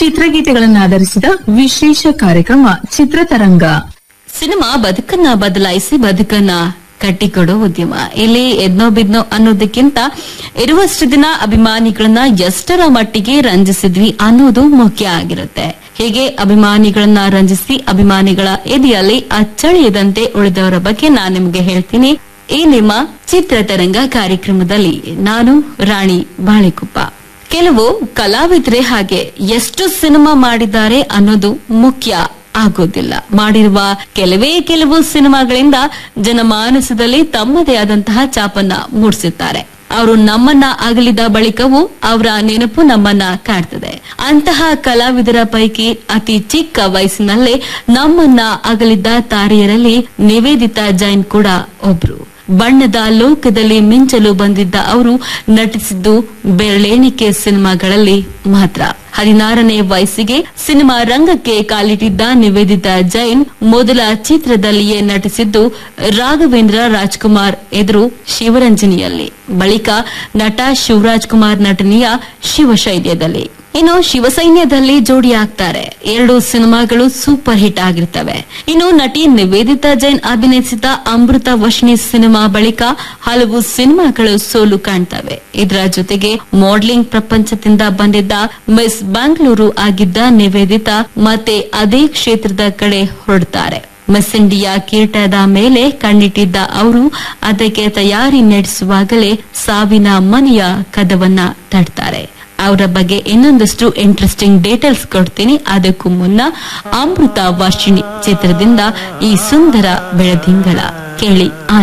ಚಿತ್ರಗೀತೆಗಳನ್ನು ಆಧರಿಸಿದ ವಿಶೇಷ ಕಾರ್ಯಕ್ರಮ ಚಿತ್ರತರಂಗ ಸಿನಿಮಾ ಬದುಕನ್ನ ಬದಲಾಯಿಸಿ ಬದುಕನ್ನ ಕಟ್ಟಿಕೊಡೋ ಉದ್ಯಮ ಇಲ್ಲಿ ಎದ್ನೋ ಬಿದ್ನೋ ಅನ್ನೋದಕ್ಕಿಂತ ಇರುವಷ್ಟು ದಿನ ಅಭಿಮಾನಿಗಳನ್ನ ಎಷ್ಟರ ಮಟ್ಟಿಗೆ ರಂಜಿಸಿದ್ವಿ ಅನ್ನೋದು ಮುಖ್ಯ ಆಗಿರುತ್ತೆ ಹೀಗೆ ಅಭಿಮಾನಿಗಳನ್ನ ರಂಜಿಸಿ ಅಭಿಮಾನಿಗಳ ಎದೆಯಲ್ಲಿ ಅಚ್ಚಳಿಯದಂತೆ ಉಳಿದವರ ಬಗ್ಗೆ ನಾನು ನಿಮಗೆ ಹೇಳ್ತೀನಿ ಈ ನಿಮ್ಮ ಚಿತ್ರತರಂಗ ಕಾರ್ಯಕ್ರಮದಲ್ಲಿ ನಾನು ರಾಣಿ ಬಾಳೆಕುಪ್ಪ ಕೆಲವು ಕಲಾವಿದ್ರೆ ಹಾಗೆ ಎಷ್ಟು ಸಿನಿಮಾ ಮಾಡಿದ್ದಾರೆ ಅನ್ನೋದು ಮುಖ್ಯ ಆಗೋದಿಲ್ಲ ಮಾಡಿರುವ ಕೆಲವೇ ಕೆಲವು ಸಿನಿಮಾಗಳಿಂದ ಜನಮಾನಸದಲ್ಲಿ ತಮ್ಮದೇ ಆದಂತಹ ಚಾಪನ್ನ ಮೂಡಿಸುತ್ತಾರೆ ಅವರು ನಮ್ಮನ್ನ ಅಗಲಿದ ಬಳಿಕವೂ ಅವರ ನೆನಪು ನಮ್ಮನ್ನ ಕಾಡ್ತದೆ ಅಂತಹ ಕಲಾವಿದರ ಪೈಕಿ ಅತಿ ಚಿಕ್ಕ ವಯಸ್ಸಿನಲ್ಲೇ ನಮ್ಮನ್ನ ಅಗಲಿದ್ದ ತಾರೆಯರಲ್ಲಿ ನಿವೇದಿತಾ ಜೈನ್ ಕೂಡ ಒಬ್ರು ಬಣ್ಣದ ಲೋಕದಲ್ಲಿ ಮಿಂಚಲು ಬಂದಿದ್ದ ಅವರು ನಟಿಸಿದ್ದು ಬೆರಳೆಣಿಕೆ ಸಿನಿಮಾಗಳಲ್ಲಿ ಮಾತ್ರ ಹದಿನಾರನೇ ವಯಸ್ಸಿಗೆ ಸಿನಿಮಾ ರಂಗಕ್ಕೆ ಕಾಲಿಟ್ಟಿದ್ದ ನಿವೇದಿತಾ ಜೈನ್ ಮೊದಲ ಚಿತ್ರದಲ್ಲಿಯೇ ನಟಿಸಿದ್ದು ರಾಘವೇಂದ್ರ ರಾಜ್ಕುಮಾರ್ ಎದುರು ಶಿವರಂಜನಿಯಲ್ಲಿ ಬಳಿಕ ನಟ ಶಿವರಾಜ್ ಕುಮಾರ್ ನಟನೆಯ ಶಿವಶೈಲ್ಯದಲ್ಲಿ ಇನ್ನು ಶಿವಸೈನ್ಯದಲ್ಲಿ ಜೋಡಿಯಾಗ್ತಾರೆ ಎರಡು ಸಿನಿಮಾಗಳು ಸೂಪರ್ ಹಿಟ್ ಆಗಿರ್ತವೆ ಇನ್ನು ನಟಿ ನಿವೇದಿತಾ ಜೈನ್ ಅಭಿನಯಿಸಿದ ಅಮೃತ ವಶಿನಿ ಸಿನಿಮಾ ಬಳಿಕ ಹಲವು ಸಿನಿಮಾಗಳು ಸೋಲು ಕಾಣ್ತವೆ ಇದರ ಜೊತೆಗೆ ಮಾಡೆಲಿಂಗ್ ಪ್ರಪಂಚದಿಂದ ಬಂದಿದ್ದ ಮಿಸ್ ಬ್ಯಾಂಗ್ಳೂರು ಆಗಿದ್ದ ನಿವೇದಿತಾ ಮತ್ತೆ ಅದೇ ಕ್ಷೇತ್ರದ ಕಡೆ ಹೊರಡ್ತಾರೆ ಮಿಸ್ ಇಂಡಿಯಾ ಕಿರೀಟದ ಮೇಲೆ ಕಣ್ಣಿಟ್ಟಿದ್ದ ಅವರು ಅದಕ್ಕೆ ತಯಾರಿ ನಡೆಸುವಾಗಲೇ ಸಾವಿನ ಮನೆಯ ಕದವನ್ನ ತಟ್ತಾರೆ ಅವರ ಬಗ್ಗೆ ಇನ್ನೊಂದಷ್ಟು ಇಂಟ್ರೆಸ್ಟಿಂಗ್ ಡೀಟೇಲ್ಸ್ ಕೊಡ್ತೀನಿ ಅದಕ್ಕೂ ಮುನ್ನ ಅಮೃತ ವಾಶಿಣಿ ಚಿತ್ರದಿಂದ ಈ ಸುಂದರ ಬೆಳದಿಂಗಳ ಕೇಳಿ ಆನಂದ